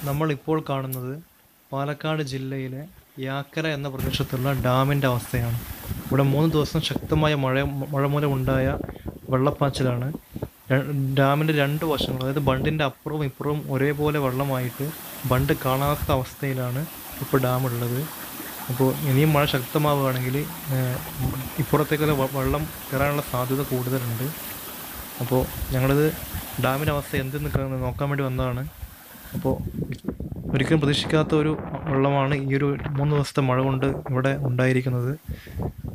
നമ്മളിപ്പോൾ കാണുന്നത് പാലക്കാട് ജില്ലയിലെ യാക്കര എന്ന പ്രദേശത്തുള്ള ഡാമിൻ്റെ അവസ്ഥയാണ് ഇവിടെ മൂന്ന് ദിവസം ശക്തമായ മഴ മഴ മൂലം ഉണ്ടായ വെള്ളപ്പാച്ചിലാണ് ര- ഡാമിൻ്റെ രണ്ട് വശങ്ങളും അതായത് ബണ്ടിൻ്റെ അപ്പുറവും ഇപ്പുറവും ഒരേപോലെ വെള്ളമായിട്ട് ബണ്ട് കാണാത്ത അവസ്ഥയിലാണ് ഇപ്പോൾ ഡാം ഉള്ളത് അപ്പോൾ ഇനിയും മഴ ശക്തമാവുകയാണെങ്കിൽ ഇപ്പുറത്തേക്കുള്ള വ- വെള്ളം കയറാനുള്ള സാധ്യത കൂടുതലുണ്ട് അപ്പോൾ ഞങ്ങളിത് ഡാമിൻ്റെ അവസ്ഥ എന്തെന്ന് ക- നോക്കാൻ വേണ്ടി വന്നതാണ് അപ്പോൾ ഒരിക്കലും പ്രതീക്ഷിക്കാത്ത ഒരു വെള്ളമാണ് ഈ ഒരു മൂന്ന് ദിവസത്തെ മഴ കൊണ്ട് ഇവിടെ ഉണ്ടായിരിക്കുന്നത്